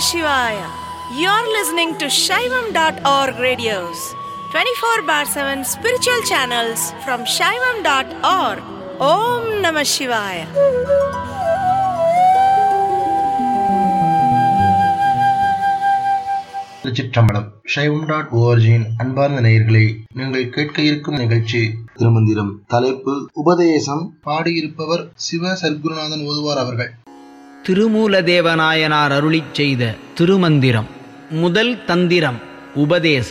Shivaya. You're listening to Shaivam.org radios, 24 bar 7 spiritual channels from Shaivam.org. Om Namah Shivaya. திருச்சிற்றம்பலம் சைவம் dot ஓஆர்ஜியின் அன்பார்ந்த நேயர்களே நீங்கள் கேட்க இருக்கும் நிகழ்ச்சி திருமந்திரம் தலைப்பு உபதேசம் பாடியிருப்பவர் சிவ சர்க்குருநாதன் ஓதுவார் அவர்கள் திருமூலதேவநாயனார் அருளிச் செய்த திருமந்திரம் முதல் தந்திரம் உபதேசம்